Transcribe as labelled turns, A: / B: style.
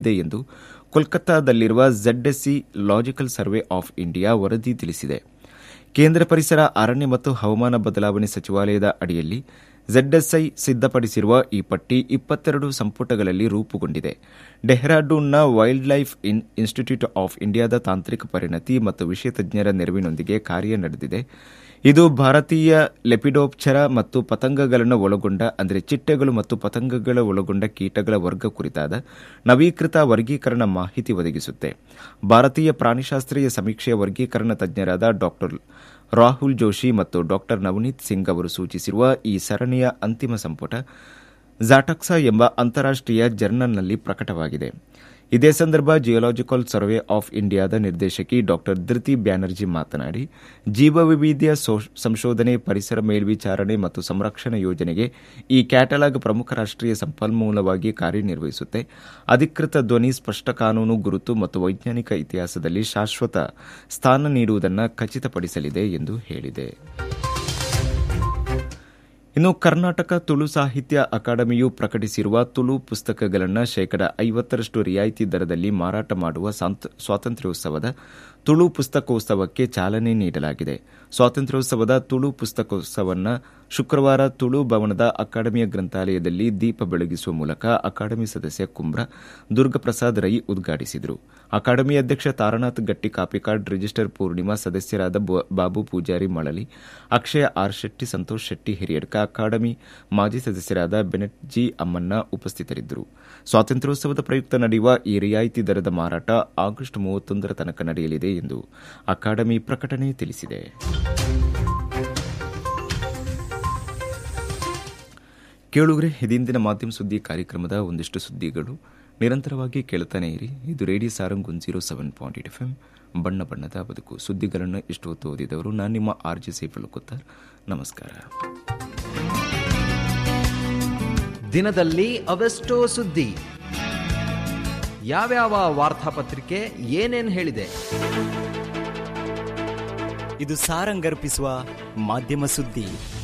A: ನೀಡಿದೆ ಎಂದು ಕೋಲ್ಕತ್ತಾದಲ್ಲಿರುವ zoological survey of India ವರದಿ ತಿಳಿಸಿದೆ ಕೇಂದ್ರ ಪರಿಸರ ಅರಣ್ಯ ಮತ್ತು ಹವಾಮಾನ ಬದಲಾವಣೆ ಸಚಿವಾಲಯದ ಅಡಿಯಲ್ಲಿ ಝೆಡ್ಎಸ್ಐ ಸಿದ್ದಪಡಿಸಿರುವ ಈ ಪಟ್ಟಿ ಇಪ್ಪತ್ತೆರಡು ಸಂಪುಟಗಳಲ್ಲಿ ರೂಪುಗೊಂಡಿದೆ ಡೆಹ್ರಾಡೂನ್ನ wildlife in institute of ಇಂಡಿಯಾದ ತಾಂತ್ರಿಕ ಪರಿಣತಿ ಮತ್ತು ವಿಷಯ ತಜ್ಞರ ನೆರವಿನೊಂದಿಗೆ ಕಾರ್ಯ ನಡೆದಿದೆ ಇದು ಭಾರತೀಯ ಲೆಪಿಡೋಪ್ಚರ ಮತ್ತು ಪತಂಗಗಳನ್ನು ಒಳಗೊಂಡ ಅಂದರೆ ಚಿಟ್ಟೆಗಳು ಮತ್ತು ಪತಂಗಗಳ ಒಳಗೊಂಡ ಕೀಟಗಳ ವರ್ಗ ಕುರಿತಾದ ನವೀಕೃತ ವರ್ಗೀಕರಣ ಮಾಹಿತಿ ಒದಗಿಸುತ್ತೆ ಭಾರತೀಯ ಪ್ರಾಣಿಶಾಸ್ತ್ರೀಯ ಸಮೀಕ್ಷೆಯ ವರ್ಗೀಕರಣ ತಜ್ಞರಾದ ಡಾ ರಾಹುಲ್ ಜೋಶಿ ಮತ್ತು ಡಾ ನವನೀತ್ ಸಿಂಗ್ ಅವರು ಸೂಚಿಸಿರುವ ಈ ಸರಣಿಯ ಅಂತಿಮ ಸಂಪುಟ ಝಾಟಕ್ಸಾ ಎಂಬ ಅಂತಾರಾಷ್ಟೀಯ ಜರ್ನಲ್ನಲ್ಲಿ ಪ್ರಕಟವಾಗಿದೆ ಇದೇ ಸಂದರ್ಭ ಜಿಯೋಲಾಜಿಕಲ್ ಸರ್ವೆ ಆಫ್ ಇಂಡಿಯಾದ ನಿರ್ದೇಶಕಿ ಡಾ ಧೃತಿ ಬ್ಯಾನರ್ಜಿ ಮಾತನಾಡಿ ಜೀವವೈವಿಧ್ಯ ಸಂಶೋಧನೆ ಪರಿಸರ ಮೇಲ್ವಿಚಾರಣೆ ಮತ್ತು ಸಂರಕ್ಷಣಾ ಯೋಜನೆಗೆ ಈ ಕ್ಯಾಟಲಾಗ್ ಪ್ರಮುಖ ರಾಷ್ಟೀಯ ಸಂಪನ್ಮೂಲವಾಗಿ ಕಾರ್ಯನಿರ್ವಹಿಸುತ್ತೆ ಅಧಿಕೃತ ಧ್ವನಿ ಸ್ಪಷ್ಟ ಕಾನೂನು ಗುರುತು ಮತ್ತು ವೈಜ್ಞಾನಿಕ ಇತಿಹಾಸದಲ್ಲಿ ಶಾಶ್ವತ ಸ್ಥಾನ ನೀಡುವುದನ್ನು ಖಚಿತಪಡಿಸಲಿದೆ ಎಂದು ಹೇಳಿದೆ ಇನ್ನು ಕರ್ನಾಟಕ ತುಳು ಸಾಹಿತ್ಯ ಅಕಾಡೆಮಿಯು ಪ್ರಕಟಿಸಿರುವ ತುಳು ಪುಸ್ತಕಗಳನ್ನು ಶೇಕಡ ಐವತ್ತರಷ್ಟು ರಿಯಾಯಿತಿ ದರದಲ್ಲಿ ಮಾರಾಟ ಮಾಡುವ ಸ್ವಾತಂತ್ರ್ಯೋತ್ಸವದ ತುಳು ಪುಸ್ತಕೋತ್ಸವಕ್ಕೆ ಚಾಲನೆ ನೀಡಲಾಗಿದೆ ಸ್ವಾತಂತ್ರ್ಯೋತ್ಸವದ ತುಳು ಪುಸ್ತಕೋತ್ಸವವನ್ನು ಶುಕ್ರವಾರ ತುಳು ಭವನದ ಅಕಾಡೆಮಿಯ ಗ್ರಂಥಾಲಯದಲ್ಲಿ ದೀಪ ಬೆಳಗಿಸುವ ಮೂಲಕ ಅಕಾಡೆಮಿ ಸದಸ್ಯ ಕುಂಬ್ರ ದುರ್ಗಪ್ರಸಾದ್ ರೈ ಉದ್ಘಾಟಿಸಿದರು ಅಕಾಡೆಮಿ ಅಧ್ಯಕ್ಷ ತಾರನಾಥ್ ಗಟ್ಟಿ ಕಾಪಿಕಾರ್ಡ್ ರಿಜಿಸ್ಟರ್ ಪೂರ್ಣಿಮಾ ಸದಸ್ಯರಾದ ಬಾಬು ಪೂಜಾರಿ ಮಳಲಿ ಅಕ್ಷಯ ಆರ್ ಶೆಟ್ಟಿ ಸಂತೋಷ್ ಶೆಟ್ಟಿ ಹಿರಿಯಡ್ಕ ಅಕಾಡೆಮಿ ಮಾಜಿ ಸದಸ್ಯರಾದ ಬೆನೆಟ್ ಜಿ ಅಮ್ಮನ್ನ ಉಪಸ್ಥಿತರಿದ್ದರು ಸ್ವಾತಂತ್ರ್ಯೋತ್ಸವದ ಪ್ರಯುಕ್ತ ನಡೆಯುವ ಈ ರಿಯಾಯಿತಿ ದರದ ಮಾರಾಟ ಆಗಸ್ಟ್ ಮೂವತ್ತೊಂದರ ತನಕ ನಡೆಯಲಿದೆ ಎಂದು ಅಕಾಡೆಮಿ ಪ್ರಕಟಣೆ ತಿಳಿಸಿದೆ ಕೇಳುಗರೆ ಇದಿಂದಿನ ಮಾಧ್ಯಮ ಸುದ್ದಿ ಕಾರ್ಯಕ್ರಮದ ಒಂದಿಷ್ಟು ಸುದ್ದಿಗಳು ನಿರಂತರವಾಗಿ ಕೇಳುತ್ತಾನೆ ಇರಿ ಇದು radio Sarang one zero seven point eight F M ಬಣ್ಣ ಬಣ್ಣದ ಬದುಕು ಸುದ್ದಿಗಳನ್ನು ಇಷ್ಟು ಹೊತ್ತು ಓದಿದವರು ನಾನು ನಿಮ್ಮ ಆರ್ ಜೆ ಸೇಫಲ್ ಕೂತಾರ್ ನಮಸ್ಕಾರ
B: ದಿನದಲ್ಲಿ ಅವೆಷ್ಟೋ ಸುದ್ದಿ ಯಾವ್ಯಾವ ವಾರ್ತಾಪತ್ರಿಕೆ ಏನೇನ್ ಹೇಳಿದೆ
C: ಇದು ಸಾರಂಗರ್ಪಿಸುವ ಮಾಧ್ಯಮ ಸುದ್ದಿ